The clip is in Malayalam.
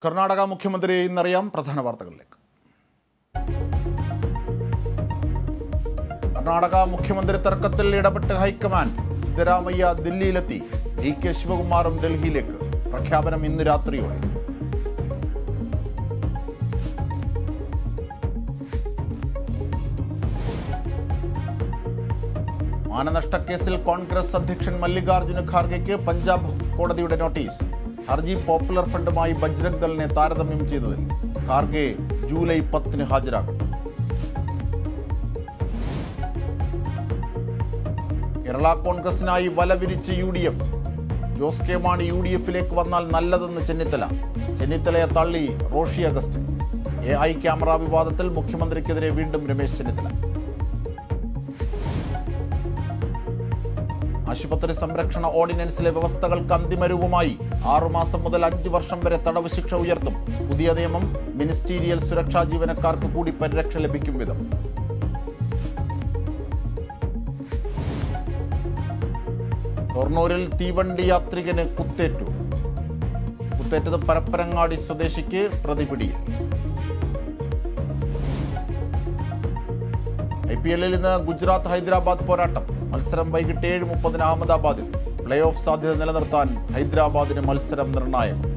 കർണാടക മുഖ്യമന്ത്രിയെ ഇന്നറിയാം പ്രധാന വാർത്തകളിലേക്ക് കർണാടക മുഖ്യമന്ത്രി തർക്കത്തിൽ ഇടപെട്ട് ഹൈക്കമാൻഡ് സിദ്ധരാമയ്യ ദില്ലിയിലെത്തി ഡി കെ ശിവകുമാറും ഡൽഹിയിലേക്ക് പ്രഖ്യാപനം ഇന്ന് രാത്രിയോടെ മാനനഷ്ടക്കേസിൽ കോൺഗ്രസ് അധ്യക്ഷൻ മല്ലികാർജ്ജുന ഖാർഗെക്ക് പഞ്ചാബ് കോടതിയുടെ നോട്ടീസ് ഹർജി പോപ്പുലർ ഫണ്ടുമായി ബജ്രംഗ് ദളിനെ താരതമ്യം ചെയ്തതിൽ ഖാർഗെ ജൂലൈ പത്തിന് ഹാജരാകണം കേരള കോൺഗ്രസിനായി വല വിരിച്ച് U D F Jose K Mani U D എഫിലേക്ക് വന്നാൽ നല്ലതെന്ന് ചെന്നിത്തല ചെന്നിത്തലയെ തള്ളി Roshi Augustine A I camera വിവാദത്തിൽ മുഖ്യമന്ത്രിക്കെതിരെ വീണ്ടും രമേശ് ചെന്നിത്തല ആശുപത്രി സംരക്ഷണ ഓർഡിനൻസിലെ വ്യവസ്ഥകൾക്ക് അന്തിമരൂപമായി ആറുമാസം മുതൽ അഞ്ച് വർഷം വരെ തടവ് ശിക്ഷ ഉയർത്തും പുതിയ നിയമം മിനിസ്റ്റീരിയൽ സുരക്ഷാ ജീവനക്കാർക്ക് കൂടി പരിരക്ഷ ലഭിക്കും വിധം ഷൊർണൂരിൽ തീവണ്ടി യാത്രികന് കുത്തേറ്റു കുത്തേറ്റത് പരപ്പരങ്ങാടി സ്വദേശിക്ക് പ്രതിപിടിയിൽ ഐ പി എല്ലിൽ ഇന്ന് ഗുജറാത്ത് ഹൈദരാബാദ് പോരാട്ടം മത്സരം വൈകിട്ട് ഏഴ് മുപ്പതിന് അഹമ്മദാബാദിൽ പ്ലേ ഓഫ് സാധ്യത നിലനിർത്താൻ ഹൈദരാബാദിന് മത്സരം നിർണായകം